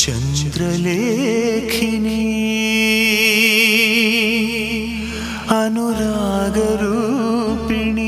ಚಂದ್ರಲೇಖಿನಿ ಅನುರಾಗರೂಪಿಣಿ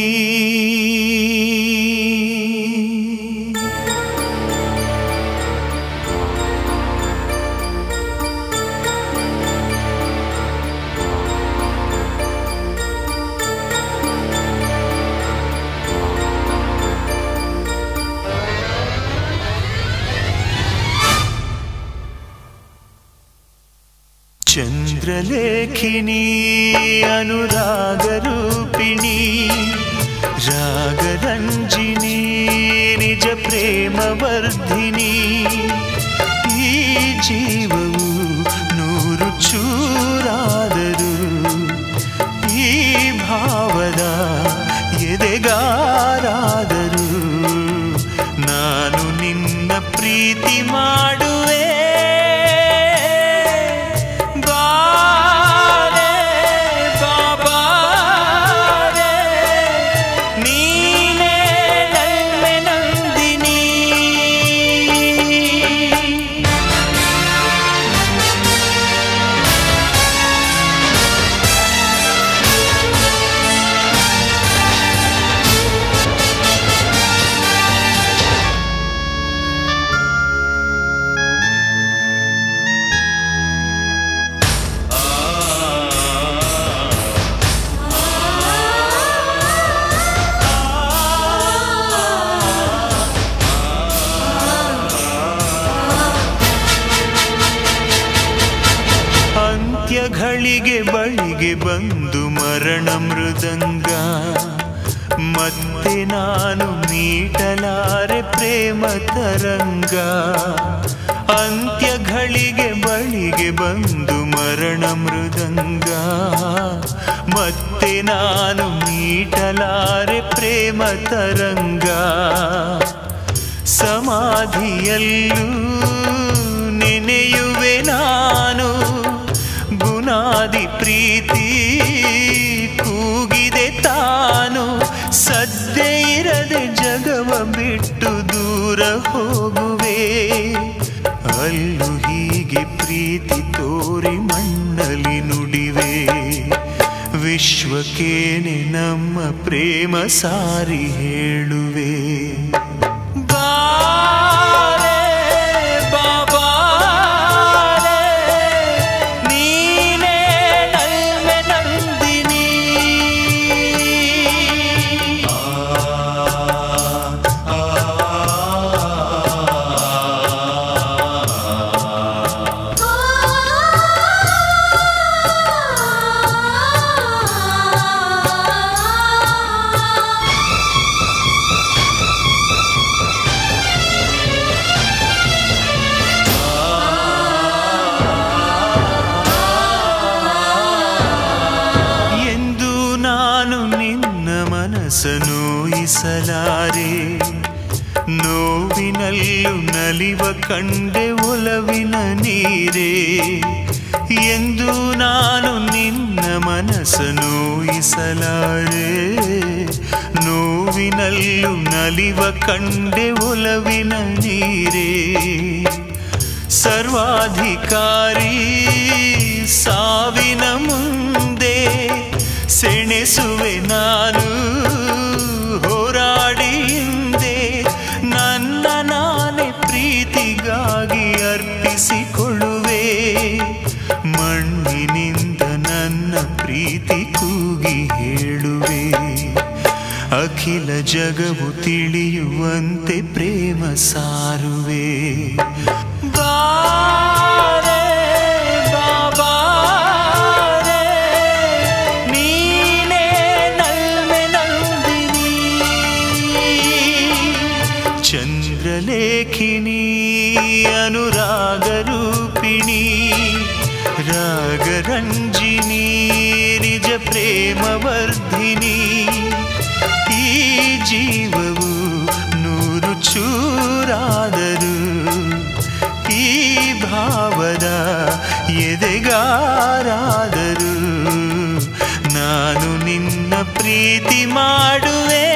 ಚಂದ್ರಲೇಖಿನಿ ಅನುರಾಗರೂಪಿಣಿ ರಾಗರಂಜಿನಿ ನಿಜ ಪ್ರೇಮವರ್ಧಿನಿ ಈ ಜೀವವು ನೂರು ಚೂರಾದರು ಈ ಭಾವದ ಎದೆಗಾರಾದರು ನಾನು ನಿನ್ನ ಪ್ರೀತಿ ಮಾಡುವೆ ಬಾರೆ ಬಾಬಾರೆ ನೀನೇ ನಲ್ಮೆ ನಂದಿನಿ ಅಂತ್ಯಗಳಿಗೆ ಬಳಿಗೆ ಬಂದು ಮರಣ ಮೃದಂಗ ಮತ್ತೆ ನಾನು ಮೀಟಲಾರೆ ಪ್ರೇಮ ತರಂಗ ಅಂತ್ಯಗಳಿಗೆ ಬಳಿಗೆ ಬಂದು ಮರಣ ಮೃದಂಗ ಮತ್ತೆ ನಾನು ಮೀಟಲಾರೆ ಪ್ರೇಮ ತರಂಗ ಸಮಾಧಿಯಲ್ಲೂ ನೆನೆಯುವೆ ನಾನು ಬುನಾದಿ ಪ್ರೀತಿ ಕೂಗಿದೆ ತಾನು ಸದ್ಯ ಇರದೆ ಜಗವ ಬಿಟ್ಟು ದೂರ ಹೋಗುವೆ ಅಲ್ಲೂ ಹೀಗೆ ಪ್ರೀತಿ ತೋರಿ ಮಣ್ಣಲಿ ನುಡಿವೆ ವಿಶ್ವಕ್ಕೇನೆ ನಮ್ಮ ಪ್ರೇಮ ಸಾರಿ ಹೇಳುವೆ ಬಾರೆ ಬಾಬಾರೆ ನೀನೇ ನಲ್ಮೆ ನಂದಿನಿ ಎಂದು ನಾನು ನಿನ್ನ ಮನಸ್ಸ ನೋಯಿಸಲಾರೆ ನೋವಿನಲ್ಲೂ ನಲಿವ ಕಂಡೆ ಒಲವಿನ ನೀರೇ ಎಂದು ನಾನು ನಿನ್ನ ಮನಸ್ಸ ನೋಯಿಸಲಾರೆ ನೋವಿನಲ್ಲೂ ನಲಿವ ಕಂಡೆ ಒಲವಿನ ನೀರೇ ಸರ್ವಾಧಿಕಾರಿ ಸಾವಿನ ಮುಂದೆ ಸೆಣೆಸುವೆ ನಾನು ಹೋರಾಡಿ ಹಿಂದೆ ನನ್ನ ನಾನೇ ಪ್ರೀತಿಗಾಗಿ ಅರ್ಪಿಸಿಕೊಳ್ಳುವೆ ಮಣ್ಣಿನಿಂದ ನನ್ನ ಪ್ರೀತಿ ಕೂಗಿ ಹೇಳುವೆ ಅಖಿಲ ಜಗವು ತಿಳಿಯುವಂತೆ ಪ್ರೇಮ ಸಾರುವೆ ಬಾರೆ ಬಾಬಾರೆ ನೀನೇ ನಲ್ಮೆ ನಂದಿನಿ ಚಂದ್ರಲೇಖಿನಿ ಅನುರಾಗರೂಪಿಣಿ ರಾಗರಂಜಿನಿ ನಿಜ ಪ್ರೇಮವರ್ಧಿನಿ ಈ ಜೀವವು ನೂರು ಚೂರಾದರು ಈ ಭಾವದ ಎದೆಗಾರಾದರು ನಾನು ನಿನ್ನ ಪ್ರೀತಿ ಮಾಡುವೆ